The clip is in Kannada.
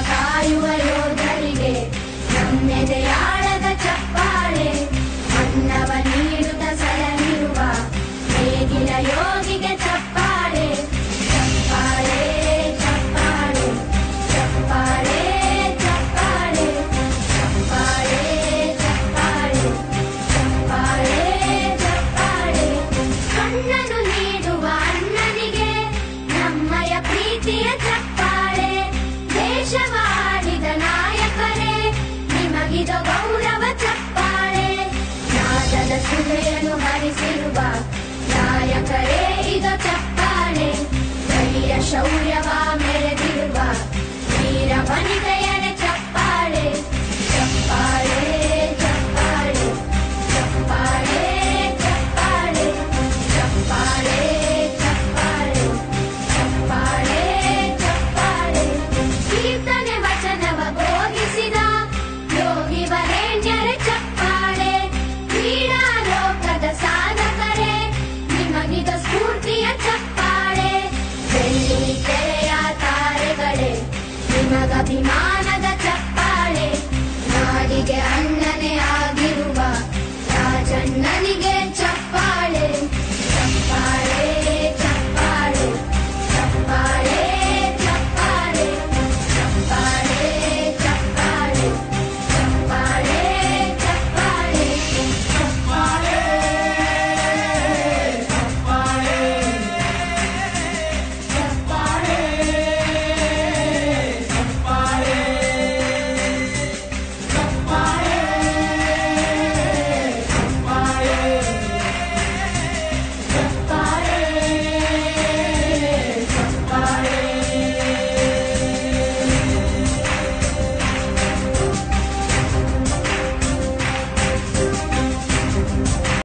ಕಾಯುವ ಯೋಧರಿಗೆ ನಮ್ಮೆದೆಯಾಳದ ಚಪ್ಪಾಳೆ ಅನ್ನವ ನೀಡುತ್ತ ಸಲಹಿರುವ ನೇಗಿಲ ಯೋಗಿಗೆ ಚಪ್ಪಾಳೆ ಚಪ್ಪಾಳೆ ಚಪ್ಪಾಳೆ ಚಪ್ಪಾಳೆ ಚಪ್ಪಾಳೆ ಚಪ್ಪಾಳೆ ಚಪ್ಪಾಳೆ ಚಪ್ಪಾಳೆ ಚಪ್ಪಾಳೆ ಕಣ್ಣನು ನೀಡುವ ಅಣ್ಣನಿಗೆ ನಮ್ಮಯ ಪ್ರೀತಿಯ ಚಪ್ಪಾಳೆ ದೇಶವಾಡಿದ ನಾಯಕರೇ ನಿಮಗಿದ ಗೌರವ ಚಪ್ಪಾಳೆ ನಾದದ ಸುಳೆಯನ್ನು ಹರಿಸಿರುವ ನಾಯಕರೇ ಇದ ಚಪ್ಪಾಳೆ ಧೈರ್ಯ ಶೌರ್ಯವ ಮೆರೆದಿರುವ ವೀರ ವನಿತೆಯರ ಚಪ್ಪಾಳೆ ಚಪ್ಪಾಳೆ ಚಪ್ಪಾಳೆ ಚಪ್ಪಾಳೆ ಚಪ್ಪಾಳೆ ಚಪ್ಪಾಳೆ ಚಪ್ಪಾಳೆ ಚಪ್ಪಾಳೆ ಚಪ್ಪಾಳೆ ಕೀರ್ತನೆ ವಚನವ ಬೋಧಿಸಿದ ಯೋಗಿ ವರೇಣ್ಯರ ಚಪ್ಪಾಳೆ ಕ್ರೀಡಾ ಲೋಕದ ಸಾಧಕರೇ ನಿಮಗಿದ ಸ್ಫೂರ್ತಿಯ ಚಪ್ಪಾಳೆ ಬೆಳ್ಳಿ ತೆರೆಯ ತಾರೆಗಳೇ ನಿಮಗಭಿಮಾನ